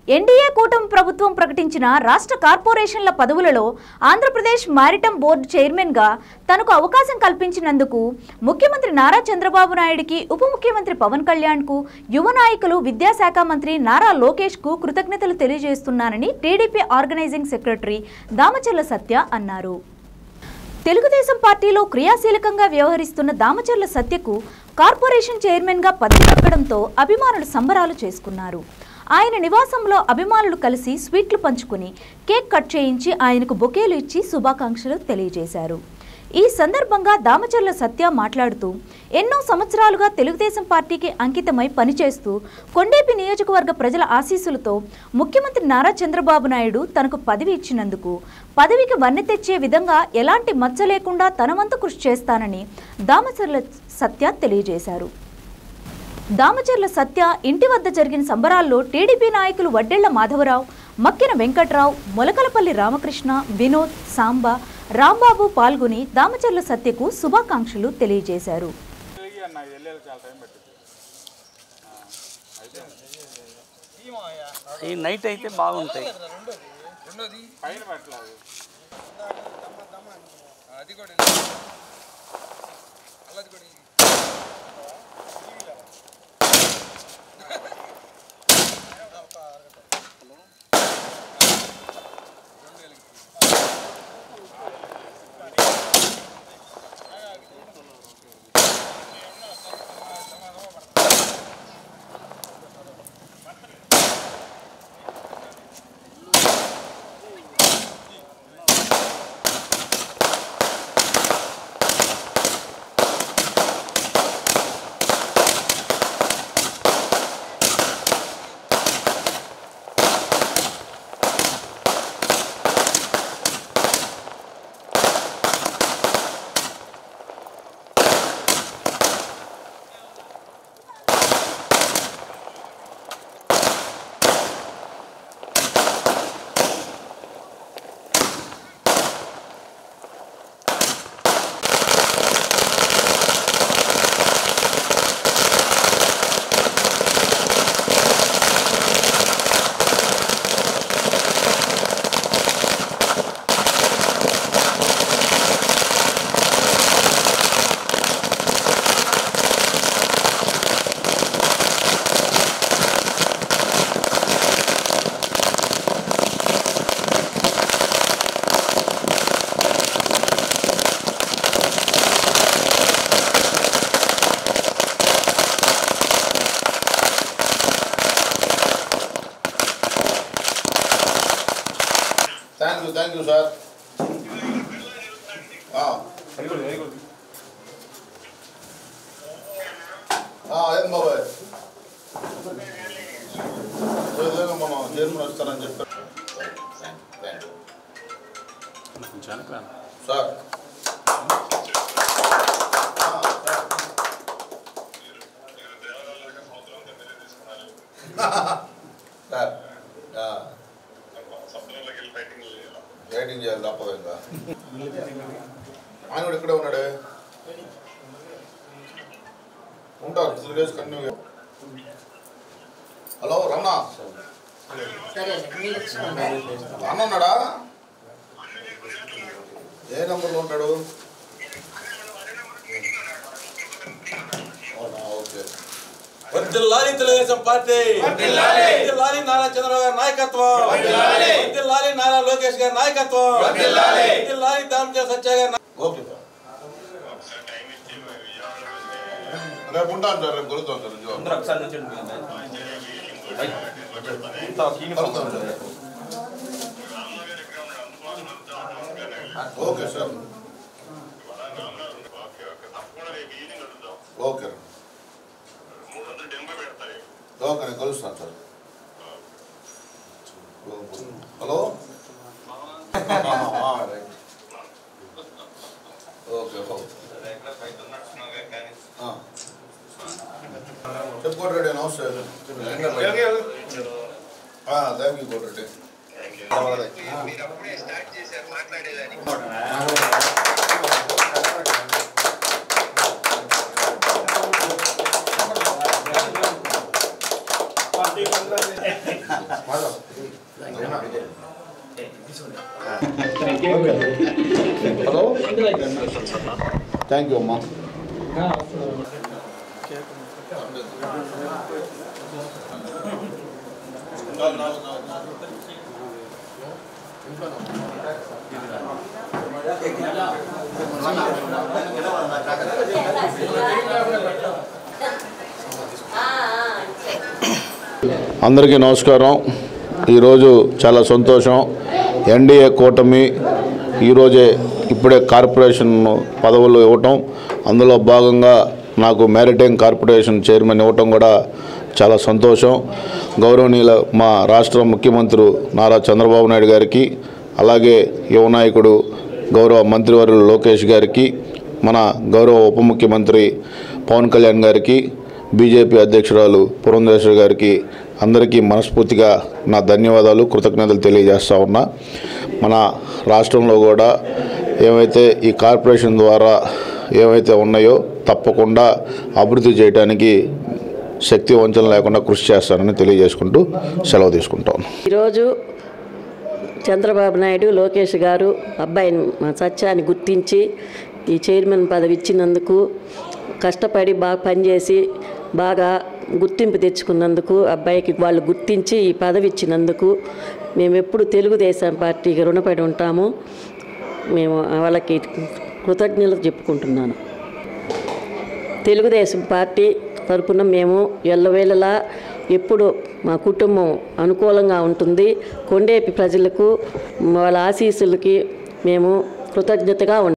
NDA కూటమి ప్రభుత్వం ప్రకటించిన రాష్ట్ర కార్పొరేషన్ల పదవులలో ఆంధ్రప్రదేశ్ మారిటమ్ బోర్డు చైర్మన్గా తనకు అవకాశం కల్పించినందుకు ముఖ్యమంత్రి నారా చంద్రబాబు నాయుడికి ఉప ముఖ్యమంత్రి పవన్ కళ్యాణ్కు యువ నాయకులు విద్యాశాఖ మంత్రి నారా లోకేష్కు కృతజ్ఞతలు తెలియజేస్తున్నానని TDP organising secretary Damacharla Satya అన్నారు తెలుగుదేశం పార్టీలో క్రియాశీలకంగా వ్యవహరిస్తున్న దామచర్ల సత్యకు కార్పొరేషన్ చైర్మన్గా పదవి దక్కడంతో అభిమానులు సంబరాలు చేసుకున్నారు ఆయన నివాసంలో అభిమానులు కలిసి స్వీట్లు పంచుకుని కేక్ కట్ చేయించి ఆయనకు బొకేలు ఇచ్చి శుభాకాంక్షలు తెలియజేశారు ఈ సందర్భంగా దామచర్ల సత్య మాట్లాడుతూ ఎన్నో సంవత్సరాలుగా తెలుగుదేశం పార్టీకి అంకితమై పనిచేస్తూ కొండేపి నియోజకవర్గ ప్రజల ఆశీస్సులతో ముఖ్యమంత్రి నారా చంద్రబాబు నాయుడు తనకు పదవి ఇచ్చినందుకు పదవికి వన్నె తెచ్చే విధంగా ఎలాంటి మచ్చ లేకుండా తన వంతు కృషి చేస్తానని దామచర్ల సత్య తెలియజేశారు దామచర్ల సత్య ఇంటి వద్ద జరిగిన సంబరాల్లో టీడీపీ నాయకులు వడ్డెళ్ల మాధవరావు మక్కిన వెంకట్రావు మొలకలపల్లి రామకృష్ణ వినోద్ సాంబా రాంబాబు పాల్గొని దామచర్ల సత్యకు శుభాకాంక్షలు తెలియజేశారు నాకు వెళ్ళేది చాలా టైం పట్టింది ఈ నైట్ అయితే బాగుంటాయి పైన పెట్టలేదు అది కూడా అల్లది కూడా thank you thank you sir very good very good ఏం బాబాయ్ ఈ విధంగా మనం చైర్మన్ వస్తారని చెప్పారు థ్యాంక్ యూ కొంచెం వెనక్కి రా. సార్ సార్ రైటింగ్ చేయాలి తప్పదు ఇంకా ఆయన కూడా ఇక్కడే ఉన్నాడే ఉంటారు three days continue hello Ramana అన్న ఉన్నాడా ఏ నెంబర్లో ఉంటాడు అవునా ఓకే వర్ధిల్లాలి తెలుగుదేశం పార్టీ వర్ధిల్లాలి నారా చంద్రబాబు గారి నాయకత్వం వర్ధిల్లాలి నారా లోకేష్ గారి నాయకత్వం వర్ధిల్లాలి దామచంద్ర సత్య గారి నాయకత్వం. ఓకే సార్ రేపు ఉంటాను సార్ రేపు కలుద్దాం సార్ ఉద్యోగం కలుద్దాం సార్ రేపు. ఓకే సార్ ఓకే ఓకే నేను కలుస్తాను sir hello right okay okay చెప్పు కోటరెడ్డి నమస్తే థ్యాంక్ యూ కోటరెడ్డి మీరు అప్పుడే స్టార్ట్ చేశారు మాట్లాడేదాన్ని ఆ హలో థ్యాంక్ యూ అమ్మా అందరికీ నమస్కారం ఈరోజు చాలా సంతోషం ఎన్డీఏ కూటమి ఈరోజే ఇప్పుడే కార్పొరేషన్ పదవులు ఇవ్వటం అందులో భాగంగా నాకు మ్యారిటైమ్ కార్పొరేషన్ చైర్మన్ ఇవ్వటం కూడా చాలా సంతోషం గౌరవనీయుల మా రాష్ట్ర ముఖ్యమంత్రి నారా చంద్రబాబు నాయుడు గారికి అలాగే యువ నాయకుడు గౌరవ మంత్రివర్యులు లోకేష్ గారికి మన గౌరవ ఉప ముఖ్యమంత్రి పవన్ కళ్యాణ్ గారికి బీజేపీ అధ్యక్షురాలు పురంధేశ్వరి గారికి అందరికీ మనస్ఫూర్తిగా నా ధన్యవాదాలు కృతజ్ఞతలు తెలియజేస్తా ఉన్నా మన రాష్ట్రంలో కూడా ఏమైతే ఈ కార్పొరేషన్ ద్వారా ఏవైతే ఉన్నాయో తప్పకుండా అభివృద్ధి చేయడానికి శక్తి వంచన లేకుండా కృషి చేస్తానని తెలియజేసుకుంటూ సెలవు తీసుకుంటాను ఈరోజు చంద్రబాబు నాయుడు లోకేష్ గారు అబ్బాయిని మా సత్యాన్ని గుర్తించి ఈ చైర్మన్ పదవి ఇచ్చినందుకు కష్టపడి బాగా పనిచేసి బాగా గుర్తింపు తెచ్చుకున్నందుకు అబ్బాయికి వాళ్ళు గుర్తించి ఈ పదవి ఇచ్చినందుకు మేము ఎప్పుడు తెలుగుదేశం పార్టీకి రుణపడి ఉంటాము మేము వాళ్ళకి కృతజ్ఞతలు చెప్పుకుంటున్నాను తెలుగుదేశం పార్టీ తరపున మేము ఎల్లవేళలా ఎప్పుడు మా కుటుంబం అనుకూలంగా ఉంటుంది కొండేపి ప్రజలకు వాళ్ళ ఆశీస్సులకి మేము కృతజ్ఞతగా ఉంటాం